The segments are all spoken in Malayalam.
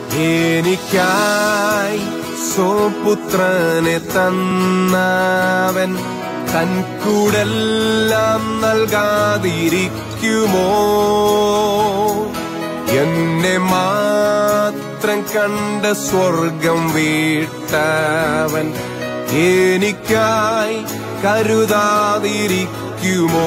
എനിക്കായി സ്വപുത്രനെ തന്നവൻ തൻ കൂടെല്ലാം നൽകാതിരിക്കുമോ എന്നെ മാത്രം കണ്ട സ്വർഗം വീട്ടവൻ എനിക്കായി കരുതാതിരിക്കുമോ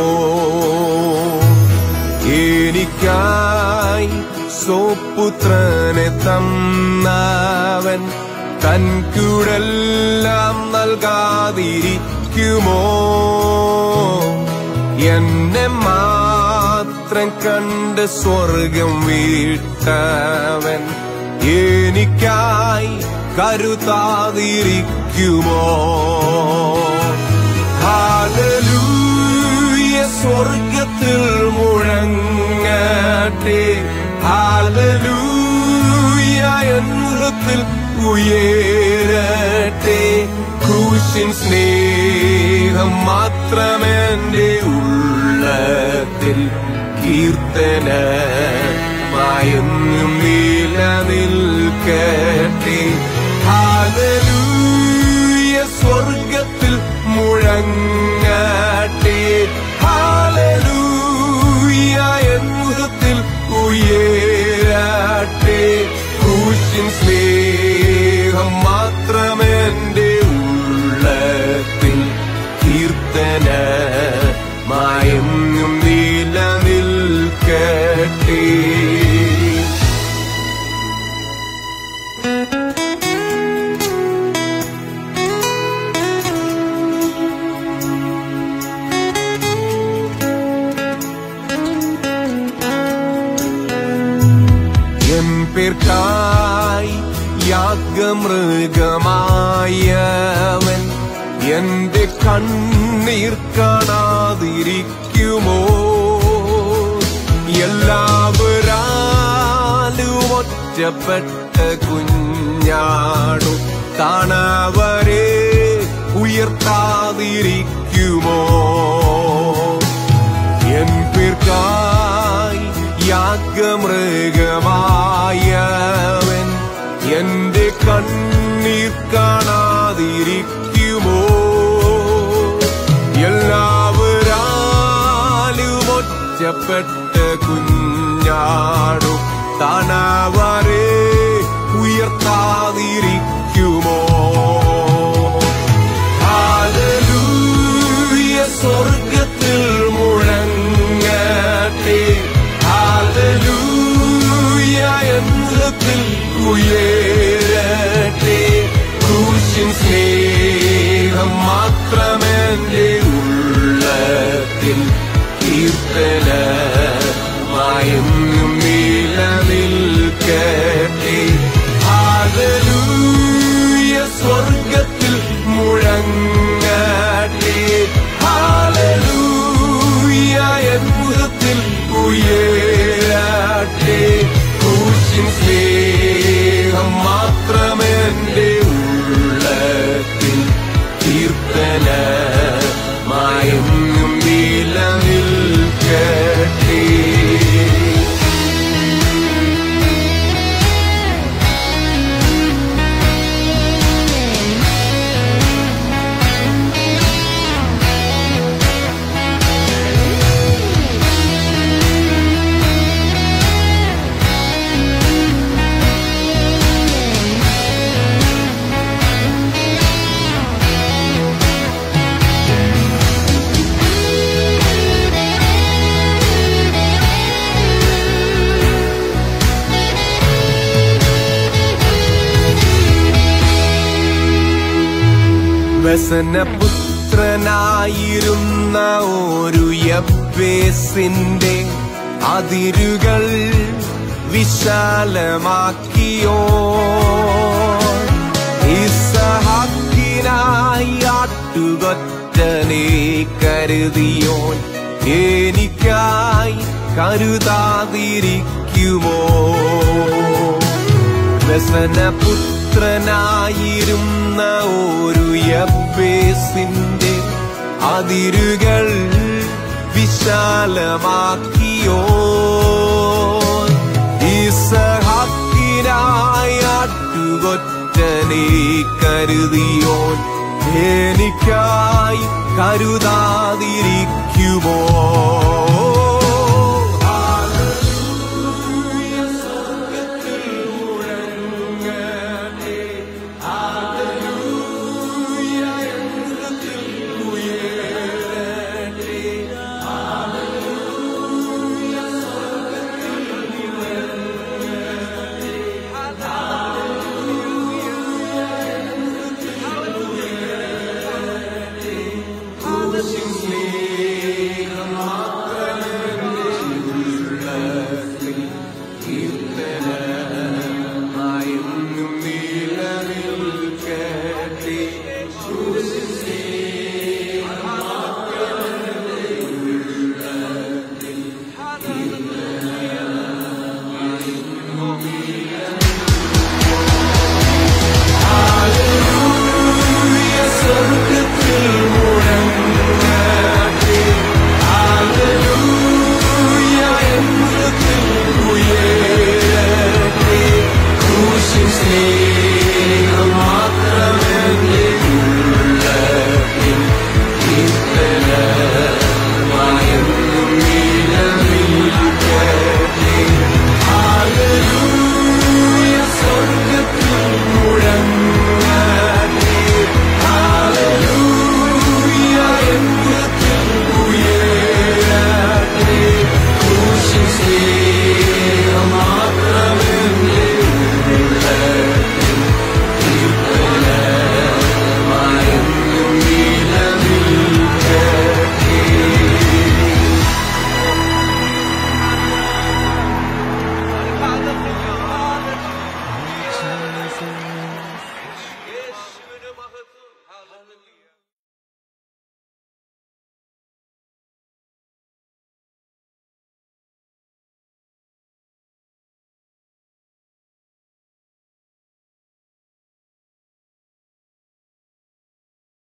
എനിക്കായി സ്വപുത്രനെ തന്നവൻ തൻ കൂടെല്ലാം നൽകാതിരിക്കുമോ എന്നെ മാത്രം കണ്ട് സ്വർഗം വീട്ടവൻ എനിക്കായി കരുതാതിരിക്കുമോ ഹാലലൂയ സ്വർഗത്തിൽ മുഴങ്ങട്ടെ ഹാലലൂയ എന്നത്തിൽ ഉയരട്ടെ ക്രൂശിൻ സ്നേഹം മാത്രമെന്റെ ഉള്ളത്തിൽ കീർത്തനമായെന്നും നിലനിൽക്കട്ടെ ഹാലലൂയ സ്വർഗത്തിൽ മുഴങ്ങട്ടെ ഹാലലൂയ എന്നത്തിൽ ഉയരട്ടെ ക്രൂശിൻ സ്നേഹം മാത്രമെന്റെ ഉള്ളത്തിൽ കീർത്തനമായെന്നും നിലനിൽക്കട്ടെ എൻ പേർക്കായി യാഗമൃഗമായവൻ എന്റെ കണ്ണീർ കാണാതിരിക്കുമോ എല്ലാവരാലും ഒറ്റപ്പെട്ട കുഞ്ഞാടു കാണവരെ ഉയർത്താതിരിക്കുമോ എൻ പേർക്കായി യാഗമൃഗമായവൻ എന്റെ കണ്ണീർ കാണാതിരിക്കുമോ എല്ലാവരാലും ഒറ്റപ്പെട്ട കുഞ്ഞാടു തണവരെ ഉയർത്താതിരിക്കുമോ ഹാലലൂയ സ്വർഗത്തിൽ മുഴങ്ങട്ടെ ഹാലലൂയ എന്നത്തിൽ ഉയരട്ടെ ക്രൂശിൻ സ്നേഹം മാത്രമെന്റെ ഉള്ളത്തിൽ കീർത്തനമായെന്നും നിലനിൽക്കട്ടെ ഹാലലൂയ സ്വർഗത്തിൽ മുഴങ്ങട്ടെ ഹാലലൂയ എന്നത്തിൽ ഉയരട്ടെ ക്രൂശിൻ സ്നേഹം മാത്രമെന്റെ ഉള്ളത്തിൽ കീർത്തനമായെന്നും നിലനിൽക്കട്ടെ വ്യസനപുത്രനായിരുന്ന ഒരു യബ്ബേസിന്റെ അതിരുകൾ വിശാലമാക്കിയോ ഇസഹാക്കിനായി ആട്ടുകൊറ്റനെ കരുതിയോൻ എനിക്കായി കരുതാതിരിക്കുമോ വ്യസനപുത്രനായിരുന്ന ഒരു യബ്ബേസിന്റെ അതിരുകൾ വിശാലമാക്കിയോ ഇസഹാക്കിനായി കളിയാട്ടുകൊറ്റനെ കരുതിയോൻ എനിക്കായി കരുതാതിരിക്കുമോ